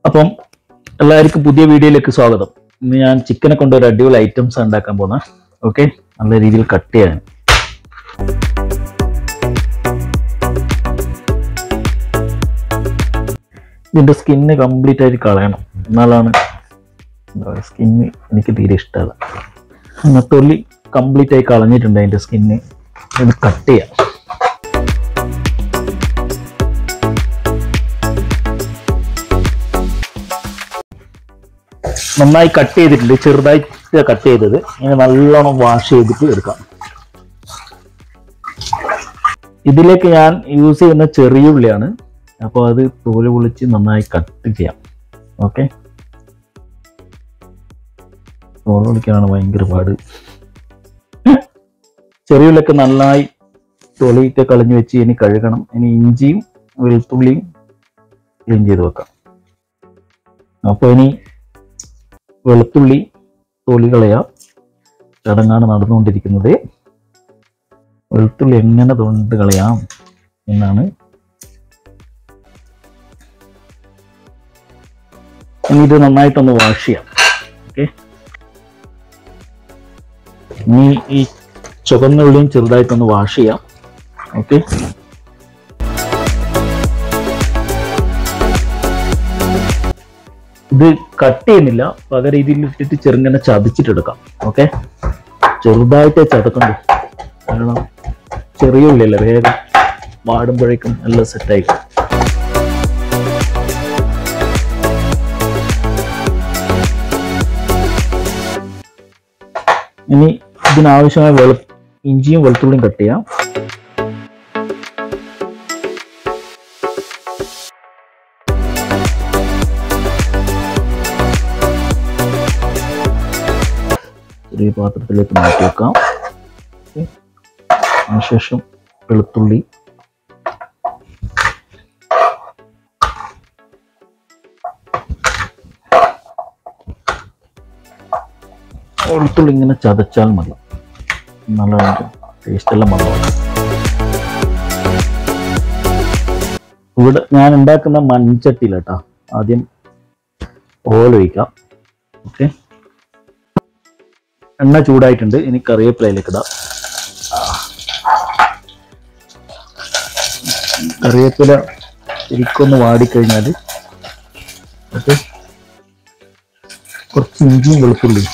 അപ്പം എല്ലാവർക്കും പുതിയ വീഡിയോയിലേക്ക് സ്വാഗതം ഇന്ന് ഞാൻ ചിക്കനെ കൊണ്ട് ഒരു അടിപൊളി ഐറ്റംസ് ഉണ്ടാക്കാൻ പോകുന്ന ഓക്കെ നല്ല രീതിയിൽ കട്ട് ചെയ്യാൻ ഇതിന്റെ സ്കിന്ന് കംപ്ലീറ്റ് ആയിട്ട് കളയണം എന്നാലാണ് സ്കിന്ന് എനിക്ക് തീരെ ഇഷ്ടമല്ല അങ്ങനെ തൊലി കംപ്ലീറ്റ് ആയി കളഞ്ഞിട്ടുണ്ട് അതിന്റെ സ്കിന്ന് ഇത് കട്ട് ചെയ്യാം നന്നായി കട്ട് ചെയ്തിട്ടുണ്ട് ചെറുതായിട്ട് കട്ട് ചെയ്തത് ഇങ്ങനെ നല്ലോണം വാഷ് ചെയ്തിട്ട് എടുക്കാം ഇതിലേക്ക് ഞാൻ യൂസ് ചെയ്യുന്ന ചെറിയ ഉള്ളിയാണ് അപ്പോൾ അത് തോല് പൊളിച്ച് നന്നായി കട്ട് ചെയ്യാം ഓക്കെ തോല് പൊളിക്കാനാണ് ഭയങ്കര പാട് ചെറിയ ഉള്ളിയൊക്കെ നന്നായി തൊലിയിട്ട് കളഞ്ഞു വെച്ച് ഇനി കഴുകണം ഇനി ഇഞ്ചിയും വെളുത്തുള്ളിയും ക്ലീൻ ചെയ്ത് വെക്കാം അപ്പോൾ ഇനി വെളുത്തുള്ളി തൊലി കളയാം ചടങ്ങാണ് നടന്നുകൊണ്ടിരിക്കുന്നത് വെളുത്തുള്ളി എങ്ങനെ തൊണ്ട് കളയാം എന്നാണ് ഇനി ഇത് നന്നായിട്ടൊന്ന് വാഷ് ചെയ്യാം ഓക്കെ ഇനി ഈ ചുവന്ന ഉള്ളിയും ചെറുതായിട്ടൊന്ന് വാഷ് ചെയ്യാം ഓക്കെ ഇത് കട്ട് ചെയ്യുന്നില്ല പകരം ഇതിൽ ഇട്ടിട്ട് ചെറുങ്ങനെ ചതച്ചിട്ടെടുക്കാം ഓക്കെ ചെറുതായിട്ട് ചതക്കണ്ടു കാരണം ചെറിയ ഉള്ളിയല്ലേ വേഗം വാടുമ്പോഴേക്കും നല്ല സെറ്റായി ഇനി ഇതിനാവശ്യമായ വെളു ഇഞ്ചിയും വെളുത്തുള്ളിയും കട്ട് ചെയ്യാം ചെറിയ പാത്രത്തിലേക്ക് മാറ്റി വെക്കാം ഓക്കേ. അതിനുശേഷം വെളുത്തുള്ളി വെളുത്തുള്ളി ഇങ്ങനെ ചതച്ചാൽ മതി നല്ല ടേസ്റ്റ് എല്ലാം വന്നു ഇവിടെ ഞാൻ ഉണ്ടാക്കുന്ന മൺചട്ടിയിലാട്ടാ ആദ്യം ഓയിൽ ഒഴിക്കാം ഓക്കെ എണ്ണ ചൂടായിട്ടുണ്ട് ഇനി കറിവേപ്പിലയിലേക്ക് ഇടാം കറിവേപ്പില ശരിക്കൊന്ന് വാടിക്കഴിഞ്ഞാൽ ഓക്കെ കുറച്ച് ഇഞ്ചിയും വെളുത്തുള്ളിയും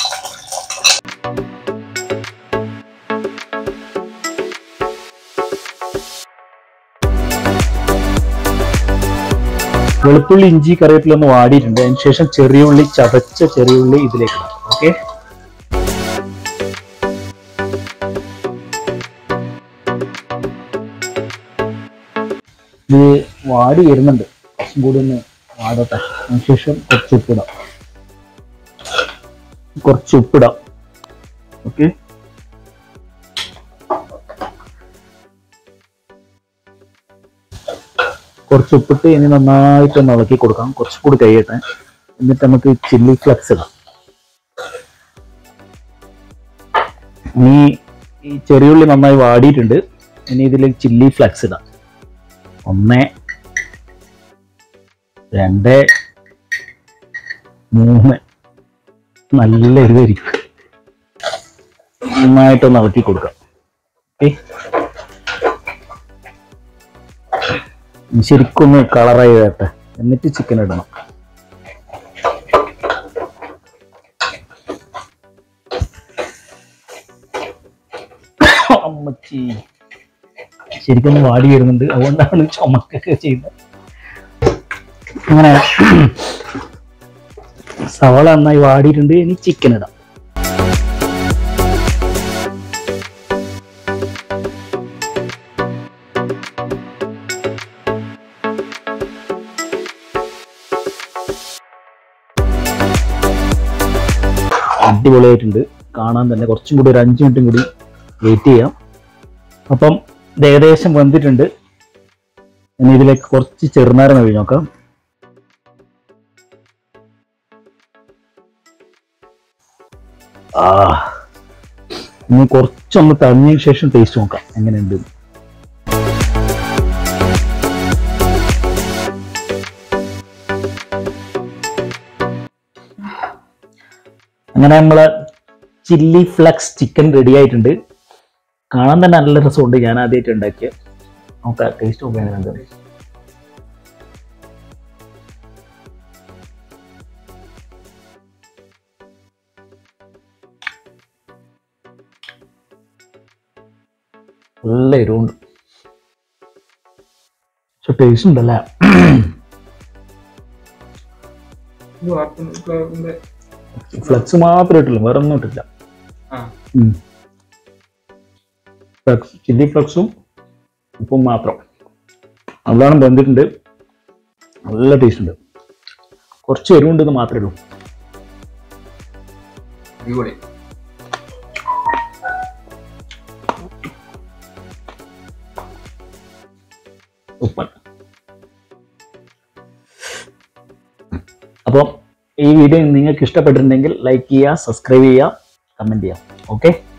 വെളുത്തുള്ളി ഇഞ്ചി കറിവേപ്പില ഒന്ന് വാടിയിട്ടുണ്ട് അതിന് ശേഷം ചെറിയ ഉള്ളി ചതച്ച ചെറിയ ഉള്ളി ഇതിലേക്ക് ഇടാം ഓക്കെ ഇത് വാടി വരുന്നുണ്ട് കുറച്ചും കൂടി ഒന്ന് വാടട്ടെ അതിനുശേഷം കുറച്ച് ഉപ്പിടാം കുറച്ച് ഉപ്പിടാം ഓക്കെ കുറച്ച് ഉപ്പിട്ട് ഇനി നന്നായിട്ട് ഒന്ന് ഇളക്കി കൊടുക്കാം കുറച്ചും കൂടി കഴിയട്ടെ എന്നിട്ട് നമുക്ക് ചില്ലി ഫ്ലക്സ് ഇടാം ഇനി ഈ ചെറിയുള്ളി നന്നായി വാടിയിട്ടുണ്ട് ഇനി ഇതിലേക്ക് ചില്ലി ഫ്ലക്സ് ഇടാം ഒന്ന് രണ്ട് മൂന്ന് നല്ല എരിവായിരിക്കും നന്നായിട്ടൊന്ന് ഇളക്കി കൊടുക്കാം ഓക്കെ ശരിക്കൊന്ന് കളറായി വരട്ടെ എന്നിട്ട് ചിക്കൻ ഇടണം അമ്മച്ചി ശരിക്കും വാടി വരുന്നുണ്ട് അതുകൊണ്ടാണ് ചുമക്കൊക്കെ ചെയ്യുന്നത് അങ്ങനെ സവാള നന്നായി വാടിയിട്ടുണ്ട് ഇനി ചിക്കൻ ഇടാം അടിപൊളിയായിട്ടുണ്ട് കാണാൻ തന്നെ കുറച്ചും കൂടി ഒരു അഞ്ച് മിനിറ്റും കൂടി വെയിറ്റ് ചെയ്യാം അപ്പം ഇത് ഏകദേശം വെന്തിട്ടുണ്ട് ഇനി ഇതിലേക്ക് കുറച്ച് ചെറുനാരങ്ങ ഒഴിഞ്ഞ് നോക്കാം ആ ഇനി കുറച്ചൊന്ന് തണിഞ്ഞതിന് ശേഷം ടേസ്റ്റ് നോക്കാം എങ്ങനെയുണ്ട് അങ്ങനെ നമ്മളെ ചില്ലി ഫ്ലക്സ് ചിക്കൻ റെഡി ആയിട്ടുണ്ട് കാണാൻ തന്നെ നല്ല രസമുണ്ട് ഞാൻ ആദ്യമായിട്ട് ഉണ്ടാക്കിയ നോക്കാം ടേസ്റ്റ് നോക്കാൻ എന്ത് നല്ല എരിവുണ്ട് പക്ഷെ ടേസ്റ്റ് ഉണ്ടല്ലേ ഇത് വാർത്ത ഫ്ലക്സ് മാത്രമേ ഇട്ടുള്ളൂ വേറെ ഒന്നും ഇട്ടില്ല ആ ഫ്ലക്സ് ചില്ലി ഫ്ലക്സും ഉപ്പും മാത്രം നല്ലോണം വെന്തിട്ടുണ്ട് നല്ല ടേസ്റ്റ് ഉണ്ട് കുറച്ച് എരിവുണ്ടെന്ന് മാത്രമേ ഉള്ളൂ അടിപൊളി ഉപ്പൻ അപ്പോൾ ഈ വീഡിയോ നിങ്ങൾക്ക് ഇഷ്ടപ്പെട്ടിട്ടുണ്ടെങ്കിൽ ലൈക്ക് ചെയ്യുക സബ്സ്ക്രൈബ് ചെയ്യുക കമൻറ്റ് ചെയ്യുക ഓക്കെ